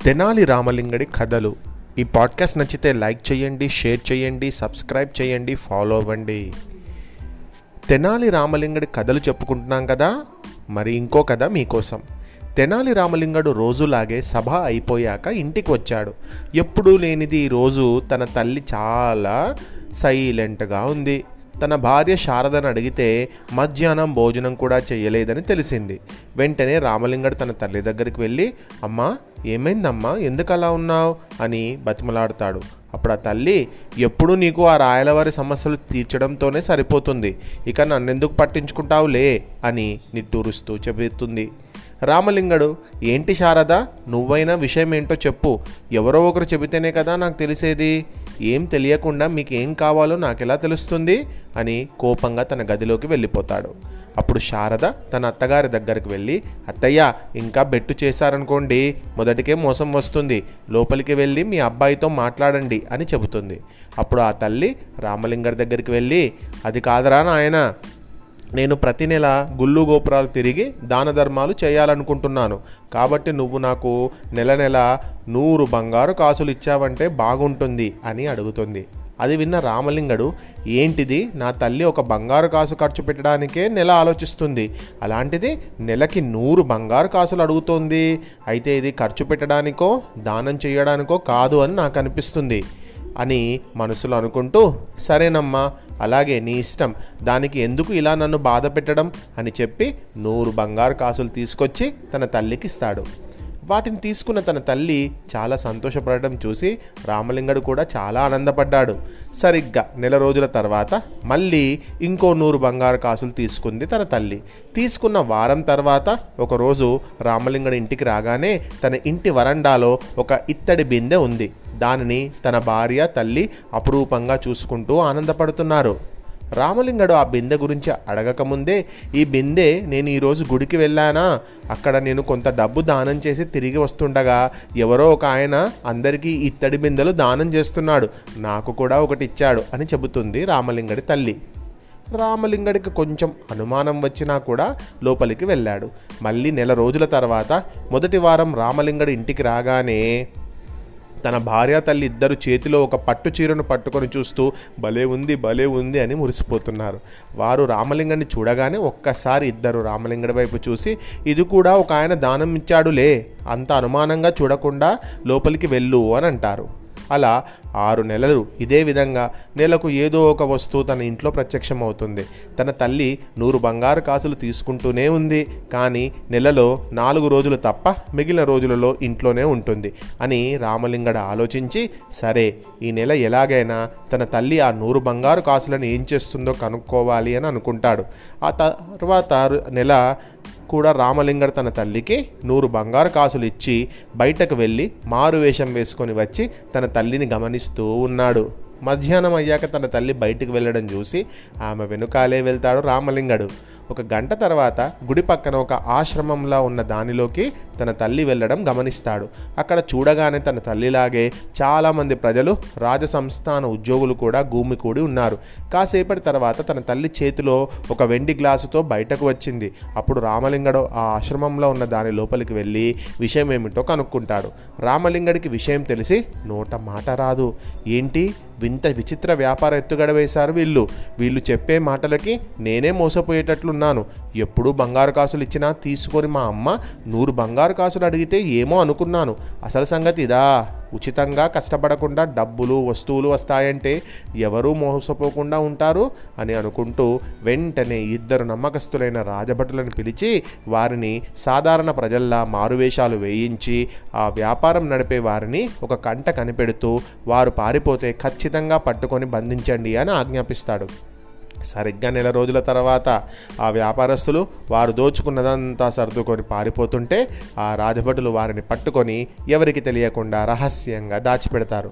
తెనాలి రామలింగడి కథలు ఈ పాడ్కాస్ట్ నచ్చితే లైక్ చేయండి షేర్ చేయండి సబ్స్క్రైబ్ చేయండి ఫాలో అవ్వండి తెనాలి రామలింగడి కథలు చెప్పుకుంటున్నాం కదా మరి ఇంకో కథ మీకోసం తెనాలి రామలింగడు రోజులాగే సభ అయిపోయాక ఇంటికి వచ్చాడు ఎప్పుడూ లేనిది ఈ రోజు తన తల్లి చాలా సైలెంట్గా ఉంది తన భార్య శారదను అడిగితే మధ్యాహ్నం భోజనం కూడా చేయలేదని తెలిసింది వెంటనే రామలింగడు తన తల్లి దగ్గరికి వెళ్ళి అమ్మా ఏమైందమ్మా ఎందుకు అలా ఉన్నావు అని బతిమలాడతాడు అప్పుడు ఆ తల్లి ఎప్పుడూ నీకు ఆ రాయలవారి సమస్యలు తీర్చడంతోనే సరిపోతుంది ఇక నన్నెందుకు పట్టించుకుంటావులే అని నిట్టూరుస్తూ చెబుతుంది రామలింగడు ఏంటి శారద నువ్వైనా విషయం ఏంటో చెప్పు ఎవరో ఒకరు చెబితేనే కదా నాకు తెలిసేది ఏం తెలియకుండా మీకు ఏం కావాలో నాకు ఎలా తెలుస్తుంది అని కోపంగా తన గదిలోకి వెళ్ళిపోతాడు అప్పుడు శారద తన అత్తగారి దగ్గరికి వెళ్ళి అత్తయ్య ఇంకా బెట్టు చేశారనుకోండి మొదటికే మోసం వస్తుంది లోపలికి వెళ్ళి మీ అబ్బాయితో మాట్లాడండి అని చెబుతుంది అప్పుడు ఆ తల్లి రామలింగడి దగ్గరికి వెళ్ళి అది కాదరా నాయన నేను ప్రతి నెల గుళ్ళు గోపురాలు తిరిగి దాన ధర్మాలు చేయాలనుకుంటున్నాను కాబట్టి నువ్వు నాకు నెల నెల నూరు బంగారు కాసులు ఇచ్చావంటే బాగుంటుంది అని అడుగుతుంది అది విన్న రామలింగడు ఏంటిది నా తల్లి ఒక బంగారు కాసు ఖర్చు పెట్టడానికే నెల ఆలోచిస్తుంది అలాంటిది నెలకి నూరు బంగారు కాసులు అడుగుతోంది అయితే ఇది ఖర్చు పెట్టడానికో దానం చేయడానికో కాదు అని నాకు అనిపిస్తుంది అని మనసులో అనుకుంటూ సరేనమ్మా అలాగే నీ ఇష్టం దానికి ఎందుకు ఇలా నన్ను బాధ పెట్టడం అని చెప్పి నూరు బంగారు కాసులు తీసుకొచ్చి తన తల్లికి ఇస్తాడు వాటిని తీసుకున్న తన తల్లి చాలా సంతోషపడడం చూసి రామలింగడు కూడా చాలా ఆనందపడ్డాడు సరిగ్గా నెల రోజుల తర్వాత మళ్ళీ ఇంకో నూరు బంగారు కాసులు తీసుకుంది తన తల్లి తీసుకున్న వారం తర్వాత ఒకరోజు రామలింగడు ఇంటికి రాగానే తన ఇంటి వరండాలో ఒక ఇత్తడి బిందె ఉంది దానిని తన భార్య తల్లి అపురూపంగా చూసుకుంటూ ఆనందపడుతున్నారు రామలింగడు ఆ బిందె గురించి అడగకముందే ఈ బిందె నేను ఈరోజు గుడికి వెళ్ళానా అక్కడ నేను కొంత డబ్బు దానం చేసి తిరిగి వస్తుండగా ఎవరో ఒక ఆయన అందరికీ ఇత్తడి బిందెలు దానం చేస్తున్నాడు నాకు కూడా ఒకటి ఇచ్చాడు అని చెబుతుంది రామలింగడి తల్లి రామలింగడికి కొంచెం అనుమానం వచ్చినా కూడా లోపలికి వెళ్ళాడు మళ్ళీ నెల రోజుల తర్వాత మొదటి వారం రామలింగడి ఇంటికి రాగానే తన భార్య తల్లి ఇద్దరు చేతిలో ఒక పట్టు చీరను పట్టుకొని చూస్తూ భలే ఉంది భలే ఉంది అని మురిసిపోతున్నారు వారు రామలింగని చూడగానే ఒక్కసారి ఇద్దరు రామలింగడి వైపు చూసి ఇది కూడా ఒక ఆయన దానం ఇచ్చాడులే అంత అనుమానంగా చూడకుండా లోపలికి వెళ్ళు అని అంటారు అలా ఆరు నెలలు ఇదే విధంగా నెలకు ఏదో ఒక వస్తువు తన ఇంట్లో ప్రత్యక్షమవుతుంది తన తల్లి నూరు బంగారు కాసులు తీసుకుంటూనే ఉంది కానీ నెలలో నాలుగు రోజులు తప్ప మిగిలిన రోజులలో ఇంట్లోనే ఉంటుంది అని రామలింగడ ఆలోచించి సరే ఈ నెల ఎలాగైనా తన తల్లి ఆ నూరు బంగారు కాసులను ఏం చేస్తుందో కనుక్కోవాలి అని అనుకుంటాడు ఆ తర్వాత నెల కూడా రామలింగడు తన తల్లికి నూరు బంగారు కాసులు ఇచ్చి బయటకు వెళ్ళి మారు వేషం వేసుకొని వచ్చి తన తల్లిని గమనిస్తూ ఉన్నాడు మధ్యాహ్నం అయ్యాక తన తల్లి బయటికి వెళ్ళడం చూసి ఆమె వెనుకాలే వెళ్తాడు రామలింగడు ఒక గంట తర్వాత గుడి పక్కన ఒక ఆశ్రమంలా ఉన్న దానిలోకి తన తల్లి వెళ్ళడం గమనిస్తాడు అక్కడ చూడగానే తన తల్లిలాగే చాలామంది ప్రజలు రాజసంస్థాన ఉద్యోగులు కూడా భూమి కూడి ఉన్నారు కాసేపటి తర్వాత తన తల్లి చేతిలో ఒక వెండి గ్లాసుతో బయటకు వచ్చింది అప్పుడు రామలింగడు ఆ ఆశ్రమంలో ఉన్న దాని లోపలికి వెళ్ళి విషయం ఏమిటో కనుక్కుంటాడు రామలింగడికి విషయం తెలిసి నోట మాట రాదు ఏంటి వింత విచిత్ర వ్యాపార ఎత్తుగడ వేశారు వీళ్ళు వీళ్ళు చెప్పే మాటలకి నేనే మోసపోయేటట్లున్నాను ఎప్పుడూ బంగారు కాసులు ఇచ్చినా తీసుకొని మా అమ్మ నూరు బంగారు కాసులు అడిగితే ఏమో అనుకున్నాను అసలు సంగతి ఇదా ఉచితంగా కష్టపడకుండా డబ్బులు వస్తువులు వస్తాయంటే ఎవరూ మోసపోకుండా ఉంటారు అని అనుకుంటూ వెంటనే ఇద్దరు నమ్మకస్తులైన రాజభటులను పిలిచి వారిని సాధారణ ప్రజల్లా మారువేషాలు వేయించి ఆ వ్యాపారం నడిపే వారిని ఒక కంట కనిపెడుతూ వారు పారిపోతే ఖచ్చితంగా పట్టుకొని బంధించండి అని ఆజ్ఞాపిస్తాడు సరిగ్గా నెల రోజుల తర్వాత ఆ వ్యాపారస్తులు వారు దోచుకున్నదంతా సర్దుకొని పారిపోతుంటే ఆ రాజభటులు వారిని పట్టుకొని ఎవరికి తెలియకుండా రహస్యంగా దాచిపెడతారు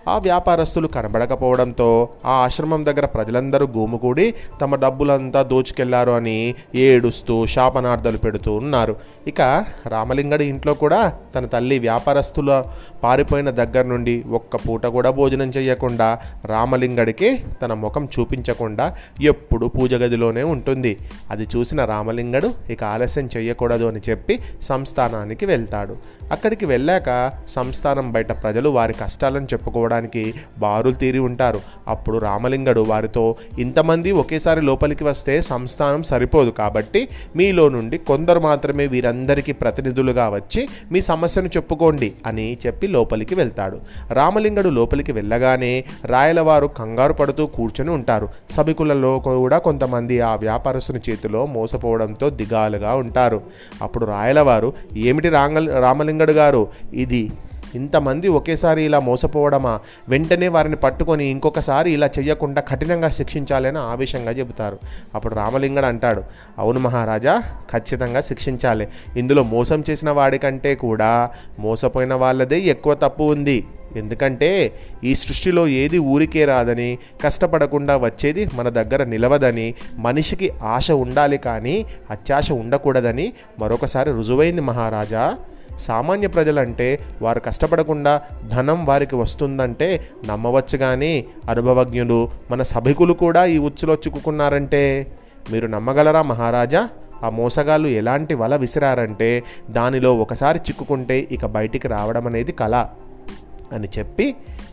ఆ వ్యాపారస్తులు కనబడకపోవడంతో ఆ ఆశ్రమం దగ్గర ప్రజలందరూ గుమికూడి తమ డబ్బులంతా దోచుకెళ్లారు అని ఏడుస్తూ శాపనార్థాలు పెడుతూ ఉన్నారు ఇక రామలింగడి ఇంట్లో కూడా తన తల్లి వ్యాపారస్తుల పారిపోయిన దగ్గర నుండి ఒక్క పూట కూడా భోజనం చేయకుండా రామలింగడికి తన ముఖం చూపించకుండా ఎప్పుడు పూజ గదిలోనే ఉంటుంది అది చూసిన రామలింగడు ఇక ఆలస్యం చేయకూడదు అని చెప్పి సంస్థానానికి వెళ్తాడు అక్కడికి వెళ్ళాక సంస్థానం బయట ప్రజలు వారి కష్టాలను చెప్పుకోవడానికి బారులు తీరి ఉంటారు అప్పుడు రామలింగడు వారితో ఇంతమంది ఒకేసారి లోపలికి వస్తే సంస్థానం సరిపోదు కాబట్టి మీలో నుండి కొందరు మాత్రమే వీరందరికీ ప్రతినిధులుగా వచ్చి మీ సమస్యను చెప్పుకోండి అని చెప్పి లోపలికి వెళ్తాడు రామలింగడు లోపలికి వెళ్ళగానే రాయలవారు కంగారు పడుతూ కూర్చొని ఉంటారు సభికులలో కూడా కొంతమంది ఆ వ్యాపారస్తుని చేతిలో మోసపోవడంతో దిగాలుగా ఉంటారు అప్పుడు రాయలవారు ఏమిటి రాంగ రామలింగడు గారు ఇది ఇంతమంది ఒకేసారి ఇలా మోసపోవడమా వెంటనే వారిని పట్టుకొని ఇంకొకసారి ఇలా చెయ్యకుండా కఠినంగా శిక్షించాలని ఆవేశంగా చెబుతారు అప్పుడు రామలింగడు అంటాడు అవును మహారాజా ఖచ్చితంగా శిక్షించాలి ఇందులో మోసం చేసిన వాడికంటే కూడా మోసపోయిన వాళ్ళదే ఎక్కువ తప్పు ఉంది ఎందుకంటే ఈ సృష్టిలో ఏది ఊరికే రాదని కష్టపడకుండా వచ్చేది మన దగ్గర నిలవదని మనిషికి ఆశ ఉండాలి కానీ అత్యాశ ఉండకూడదని మరొకసారి రుజువైంది మహారాజా సామాన్య ప్రజలంటే వారు కష్టపడకుండా ధనం వారికి వస్తుందంటే నమ్మవచ్చు కానీ అనుభవజ్ఞులు మన సభికులు కూడా ఈ ఉచ్చులో చిక్కుకున్నారంటే మీరు నమ్మగలరా మహారాజా ఆ మోసగాళ్ళు ఎలాంటి వల విసిరారంటే దానిలో ఒకసారి చిక్కుకుంటే ఇక బయటికి రావడం అనేది కళ అని చెప్పి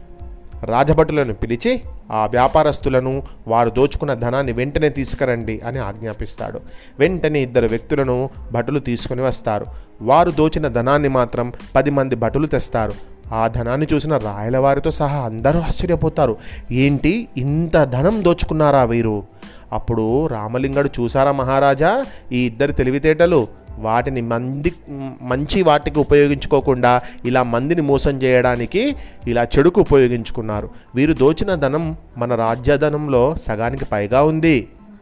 రాజభటులను పిలిచి ఆ వ్యాపారస్తులను వారు దోచుకున్న ధనాన్ని వెంటనే తీసుకురండి అని ఆజ్ఞాపిస్తాడు వెంటనే ఇద్దరు వ్యక్తులను భటులు తీసుకుని వస్తారు వారు దోచిన ధనాన్ని మాత్రం పది మంది భటులు తెస్తారు ఆ ధనాన్ని చూసిన రాయలవారితో సహా అందరూ ఆశ్చర్యపోతారు ఏంటి ఇంత ధనం దోచుకున్నారా వీరు అప్పుడు రామలింగడు చూసారా మహారాజా ఈ ఇద్దరు తెలివితేటలు వాటిని మంది మంచి వాటికి ఉపయోగించుకోకుండా ఇలా మందిని మోసం చేయడానికి ఇలా చెడుకు ఉపయోగించుకున్నారు వీరు దోచిన ధనం మన రాజ్యధనంలో సగానికి పైగా ఉంది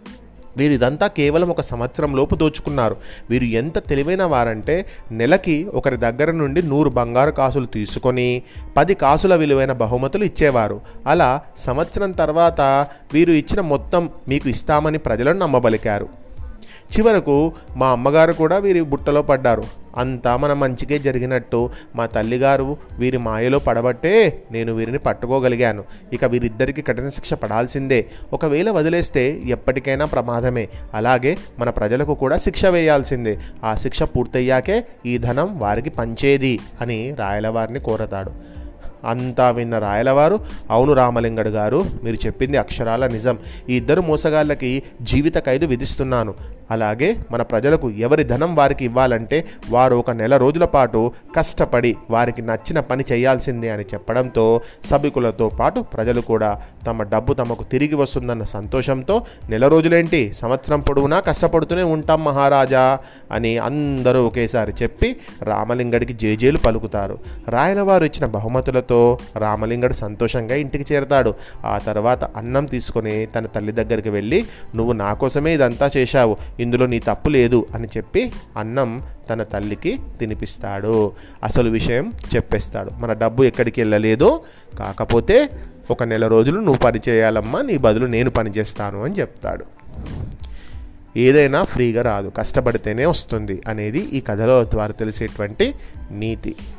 వీరు ఇదంతా కేవలం ఒక సంవత్సరం లోపు దోచుకున్నారు వీరు ఎంత తెలివైన వారంటే నెలకి ఒకరి దగ్గర నుండి నూరు బంగారు కాసులు తీసుకొని పది కాసుల విలువైన బహుమతులు ఇచ్చేవారు అలా సంవత్సరం తర్వాత వీరు ఇచ్చిన మొత్తం మీకు ఇస్తామని ప్రజలను నమ్మబలికారు చివరకు మా అమ్మగారు కూడా వీరి బుట్టలో పడ్డారు అంతా మన మంచికే జరిగినట్టు మా తల్లిగారు వీరి మాయలో పడబట్టే నేను వీరిని పట్టుకోగలిగాను ఇక వీరిద్దరికి కఠిన శిక్ష పడాల్సిందే ఒకవేళ వదిలేస్తే ఎప్పటికైనా ప్రమాదమే అలాగే మన ప్రజలకు కూడా శిక్ష వేయాల్సిందే ఆ శిక్ష పూర్తయ్యాకే ఈ ధనం వారికి పంచేది అని రాయలవారిని కోరతాడు అంతా విన్న రాయలవారు అవును రామలింగడు గారు మీరు చెప్పింది అక్షరాల నిజం ఈ ఇద్దరు మోసగాళ్ళకి జీవిత ఖైదు విధిస్తున్నాను అలాగే మన ప్రజలకు ఎవరి ధనం వారికి ఇవ్వాలంటే వారు ఒక నెల రోజుల పాటు కష్టపడి వారికి నచ్చిన పని చేయాల్సిందే అని చెప్పడంతో సభికులతో పాటు ప్రజలు కూడా తమ డబ్బు తమకు తిరిగి వస్తుందన్న సంతోషంతో నెల రోజులేంటి సంవత్సరం పొడవునా కష్టపడుతూనే ఉంటాం మహారాజా అని అందరూ ఒకేసారి చెప్పి రామలింగడికి జేజేలు పలుకుతారు రాయలవారు ఇచ్చిన బహుమతులతో రామలింగడు సంతోషంగా ఇంటికి చేరతాడు ఆ తర్వాత అన్నం తీసుకొని తన తల్లి దగ్గరికి వెళ్ళి నువ్వు నా కోసమే ఇదంతా చేశావు ఇందులో నీ తప్పు లేదు అని చెప్పి అన్నం తన తల్లికి తినిపిస్తాడు అసలు విషయం చెప్పేస్తాడు మన డబ్బు ఎక్కడికి వెళ్ళలేదు కాకపోతే ఒక నెల రోజులు నువ్వు పని చేయాలమ్మా నీ బదులు నేను పని చేస్తాను అని చెప్తాడు ఏదైనా ఫ్రీగా రాదు కష్టపడితేనే వస్తుంది అనేది ఈ కథలో ద్వారా తెలిసేటువంటి నీతి